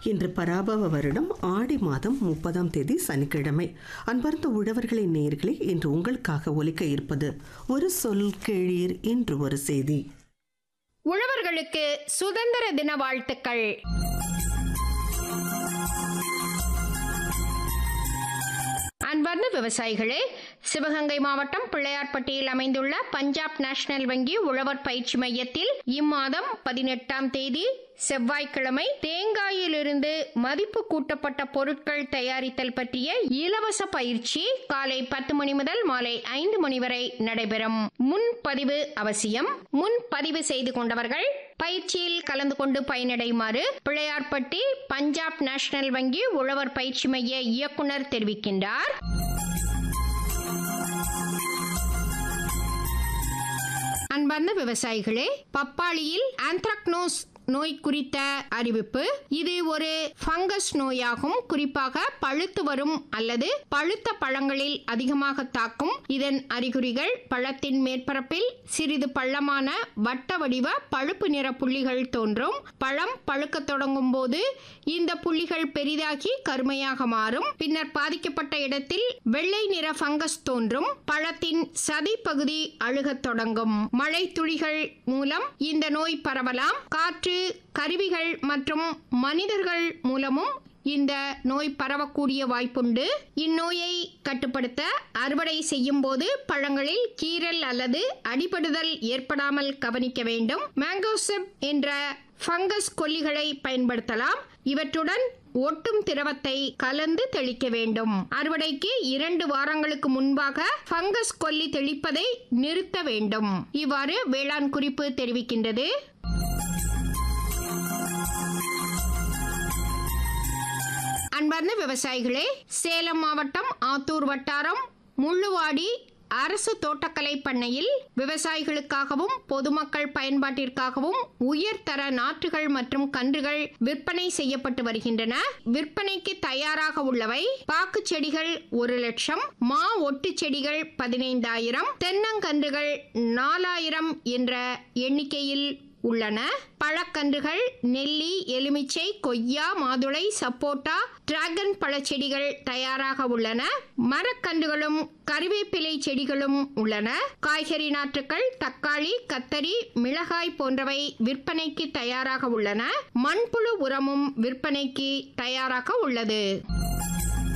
இன்று பராபவ வருடம் ஆடி மாதம் முப்பதாம் தேதி சனிக்கிழமை அன்பார்ந்த உழவர்களின் நேயர்களே இன்று உங்களுக்காக ஒலிக்க இருப்பது ஒரு சொல் கேளீர் இன்று ஒரு செய்தி உழவர்களுக்கு சுதந்திர தின வாழ்த்துக்கள் அன்பார்ந்த விவசாயிகளே சிவகங்கை மாவட்டம் பிள்ளையார்பட்டியில் அமைந்துள்ள பஞ்சாப் நேஷனல் வங்கி உழவர் பயிற்சி மையத்தில் இம்மாதம் பதினெட்டாம் தேதி செவ்வாய்க்கிழமை தேங்காயிலிருந்து மதிப்பு கூட்டப்பட்ட பொருட்கள் தயாரித்தல் பற்றிய இலவச பயிற்சி காலை பத்து மணி முதல் மாலை ஐந்து மணி வரை நடைபெறும் முன்பதிவு அவசியம் முன்பதிவு செய்து கொண்டவர்கள் பயிற்சியில் கலந்து கொண்டு பயனடையுமாறு பிள்ளையார்பட்டி பஞ்சாப் நேஷனல் வங்கி உழவர் பயிற்சி மைய இயக்குனர் தெரிவிக்கின்றார் அன்பார்ந்த விவசாயிகளே பப்பாளியில் ஆந்த்ராக்னோஸ் நோய் குறித்த அறிவிப்பு இது ஒரு ஃபங்கஸ் நோயாகும் குறிப்பாக பழுத்து வரும் அல்லது பழுத்த பழங்களில் அதிகமாக தாக்கும் இதன் அறிகுறிகள் பழத்தின் மேற்பரப்பில் சிறிது பள்ளமான வட்ட வடிவ பழுப்பு நிற புள்ளிகள் தோன்றும் பழம் பழுக்க தொடங்கும் போது இந்த புள்ளிகள் பெரிதாகி கருமையாக மாறும் பின்னர் பாதிக்கப்பட்ட இடத்தில் வெள்ளை நிற ஃபங்கஸ் தோன்றும் பழத்தின் சதை பகுதி அழுகத் தொடங்கும் மழை துளிகள் மூலம் இந்த நோய் பரவலாம் காற்று கருவிகள் மற்றும் மனிதர்கள் மூலமும் இந்த நோய் பரவக்கூடிய வாய்ப்புண்டு இந்நோயை கட்டுப்படுத்த அறுவடை செய்யும் போது பழங்களில் கீறல் அல்லது அடிபடுதல் ஏற்படாமல் கவனிக்க வேண்டும் மேங்கோசெப் என்ற ஃபங்கஸ் கொல்லிகளை பயன்படுத்தலாம் இவற்றுடன் ஒட்டும் திரவத்தை கலந்து தெளிக்க வேண்டும் அறுவடைக்கு இரண்டு வாரங்களுக்கு முன்பாக ஃபங்கஸ் கொல்லி தெளிப்பதை நிறுத்த வேண்டும் இவ்வாறு வேளாண் குறிப்பு தெரிவிக்கின்றது அன்பார்ந்த விவசாயிகளே சேலம் மாவட்டம் ஆத்தூர் வட்டாரம் முள்ளுவாடி அரசு தோட்டக்கலை பண்ணையில் விவசாயிகளுக்காகவும் பொதுமக்கள் பயன்பாட்டிற்காகவும் உயர்தர நாற்றுகள் மற்றும் கன்றுகள் விற்பனை செய்யப்பட்டு வருகின்றன விற்பனைக்கு தயாராக உள்ளவை பாக்கு செடிகள் ஒரு லட்சம் மா ஒட்டு செடிகள் பதினைந்தாயிரம் தென்னங்கன்றுகள் நாலாயிரம் என்ற எண்ணிக்கையில் உள்ளன பழக்கன்றுகள் நெல்லி எலுமிச்சை கொய்யா மாதுளை சப்போட்டா டிராகன் பழச்செடிகள் தயாராக உள்ளன மரக்கன்றுகளும் கறிவேப்பிலை செடிகளும் உள்ளன காய்கறி நாற்றுகள் தக்காளி கத்தரி மிளகாய் போன்றவை விற்பனைக்கு தயாராக உள்ளன மண்புழு உரமும் விற்பனைக்கு தயாராக உள்ளது